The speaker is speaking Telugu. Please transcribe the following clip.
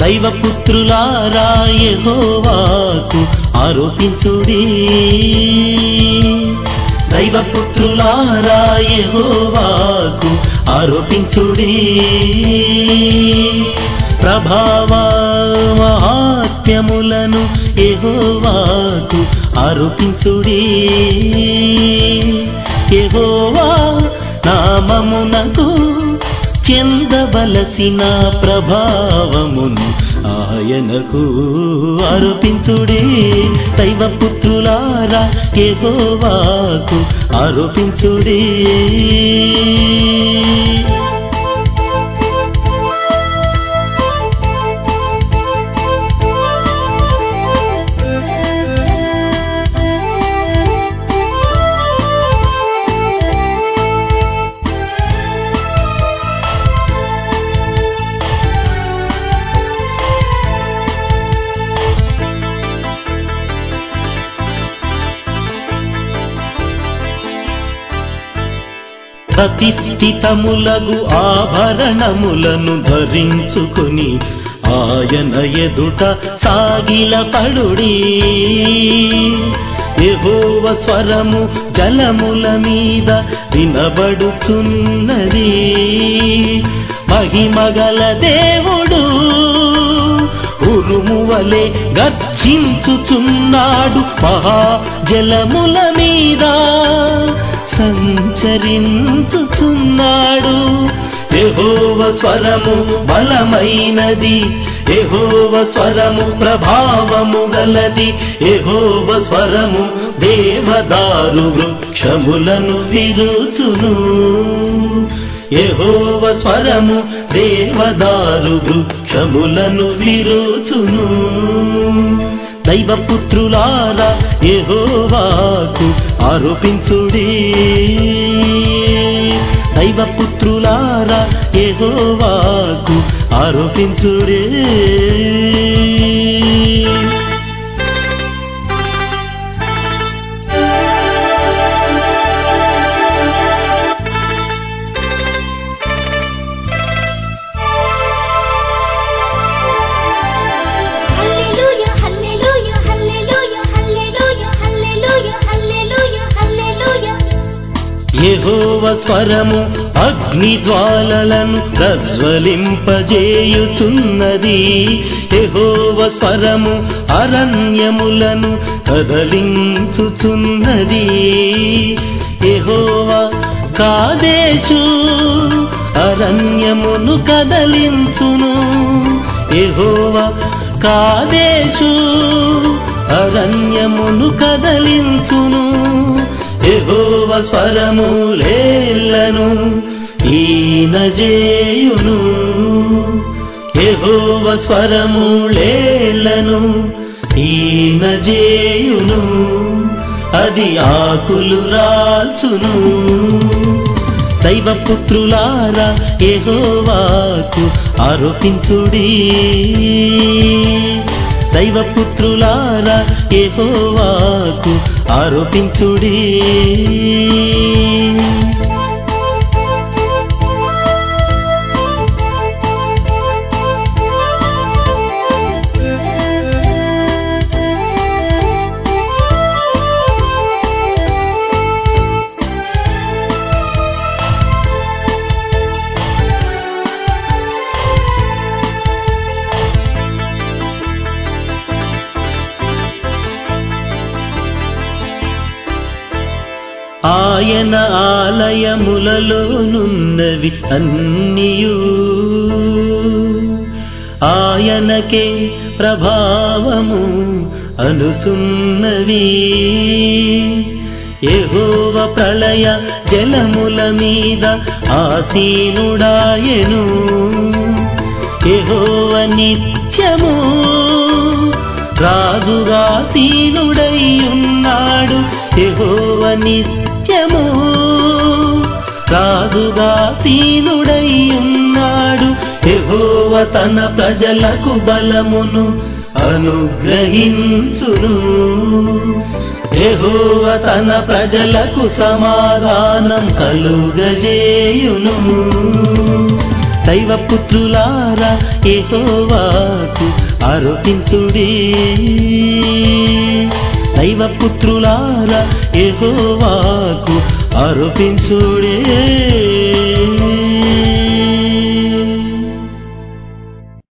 దైవపుత్రులారా యెహోవాకు ఆరోపించుడి దైవపుత్రులారా యెహోవాకు ఆరోపించుడి ప్రభావ మహాత్మ్యములను యెహోవాకు ఆరోపించుడి యెహోవా నామమునకు చెందవలసిన ప్రభావమును ఆయనకు ఆరోపించుడే దైవపుత్రులారా యెహోవాకు ఆరోపించుడే ప్రతిష్ఠితములగు ఆభరణములను ధరించుకొని ఆయన ఎదుట సాగిల పడుడి ఎహోవ స్వరము జలముల మీద వినబడుచున్నది మహిమగల దేవుడు ఉరుము వలె గర్జించుచున్నాడు మహాజలముల మీద సంచరించుచున్నాడు ఎహోవ స్వరము బలమైనది ఎహోవ స్వరము ప్రభావము గలది ఎహోవ స్వరము దేవదారు వృక్షములను విరుచును యెహోవ స్వరము దేవదారు వృక్షములను విరుచును దైవపుత్రులారా యెహోవాకు ఆరోపించుడి దైవపుత్రులారా యెహోవాకు ఆరోపించుడే హల్లెలూయా హల్లెలూయా హల్లెలూయా హల్లెలూయా హల్లెలూయా హల్లెలూయా హల్లెలూయా యెహోవ స్వరము అగ్ని జ్వాలలను ప్రజ్వలింపజేయుచున్నది యెహోవ స్వరము అరణ్యములను కదలించుచున్నది యెహోవ కాదేశు అరణ్యమును కదలించును యెహోవ కాదేశు అరణ్యమును కదలించును యెహోవ స్వరములేలను ఈనజేయును యెహోవ స్వరములేలను ఈనజేయును అది ఆకులు రాల్చును దైవపుత్రులారా యెహోవాకు ఆరోపించుడి దైవపుత్రులారా యెహోవాకు ఆరోపించుడి ఆయన ఆలయములలోనున్నవి అన్నియు ఆయనకే ప్రభావము అనుచున్నవి యెహోవ ప్రళయ జలముల మీద ఆసీనుడాయెను యెహోవ నిత్యము రాజుగా సీనుడయ్యున్నాడు యెహోవ నిత్యము రాజుగా సీనుడయ్యున్నాడు యెహోవ తన ప్రజలకు బలమును అనుగ్రహించును యెహోవ తన ప్రజలకు సమాధానం కలుగజేయును దైవపుత్రులారా యెహోవాకు ఆరోపించుడి దైవపుత్రులారా యెహోవాకు ఆరోపించుడే